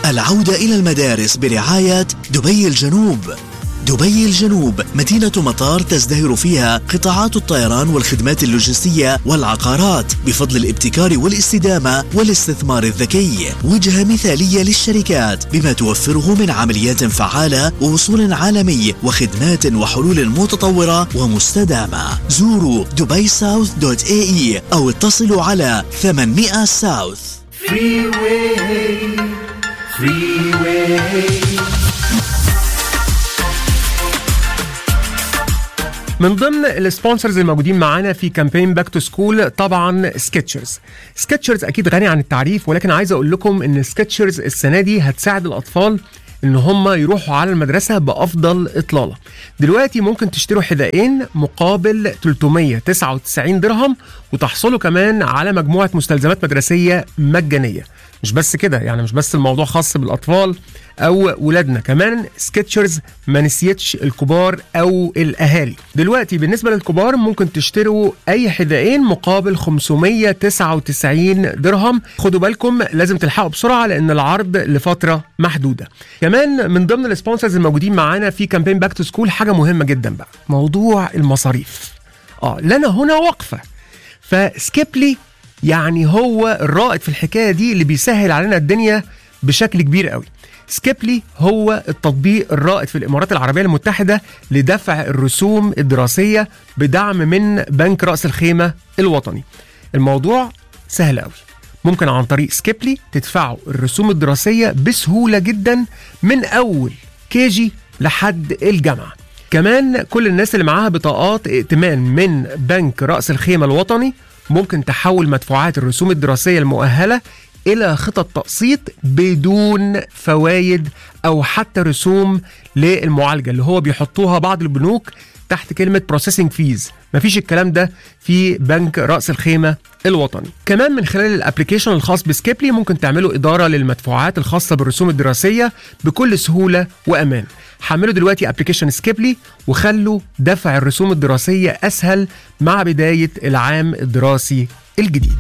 العودة إلى المدارس برعاية دبي الجنوب دبي الجنوب مدينة مطار تزدهر فيها قطاعات الطيران والخدمات اللوجستية والعقارات بفضل الابتكار والاستدامة والاستثمار الذكي وجهة مثالية للشركات بما توفره من عمليات فعالة ووصول عالمي وخدمات وحلول متطورة ومستدامة زوروا دبي ساوث دوت اي اي او اتصلوا على 800 ساوث Freeway, freeway. من ضمن السبونسرز الموجودين معانا في كامبين باك تو سكول طبعا سكتشرز سكتشرز اكيد غني عن التعريف ولكن عايز اقول لكم ان سكتشرز السنه دي هتساعد الاطفال ان هم يروحوا على المدرسه بافضل اطلاله دلوقتي ممكن تشتروا حذائين مقابل 399 درهم وتحصلوا كمان على مجموعه مستلزمات مدرسيه مجانيه مش بس كده يعني مش بس الموضوع خاص بالاطفال او ولادنا كمان سكتشرز ما نسيتش الكبار او الاهالي دلوقتي بالنسبه للكبار ممكن تشتروا اي حذائين مقابل 599 درهم خدوا بالكم لازم تلحقوا بسرعه لان العرض لفتره محدوده كمان من ضمن السبونسرز الموجودين معانا في كامبين باك تو سكول حاجه مهمه جدا بقى موضوع المصاريف اه لنا هنا وقفه فسكيبلي يعني هو الرائد في الحكايه دي اللي بيسهل علينا الدنيا بشكل كبير قوي سكيبلي هو التطبيق الرائد في الامارات العربيه المتحده لدفع الرسوم الدراسيه بدعم من بنك راس الخيمه الوطني الموضوع سهل قوي ممكن عن طريق سكيبلي تدفعوا الرسوم الدراسيه بسهوله جدا من اول كيجي لحد الجامعه كمان كل الناس اللي معاها بطاقات ائتمان من بنك راس الخيمه الوطني ممكن تحول مدفوعات الرسوم الدراسيه المؤهله الى خطط تقسيط بدون فوائد او حتى رسوم للمعالجه اللي هو بيحطوها بعض البنوك تحت كلمه بروسيسنج فيز مفيش الكلام ده في بنك راس الخيمه الوطني كمان من خلال الابلكيشن الخاص بسكيبلي ممكن تعملوا اداره للمدفوعات الخاصه بالرسوم الدراسيه بكل سهوله وامان حملوا دلوقتي ابلكيشن سكيبلي وخلوا دفع الرسوم الدراسيه اسهل مع بدايه العام الدراسي الجديد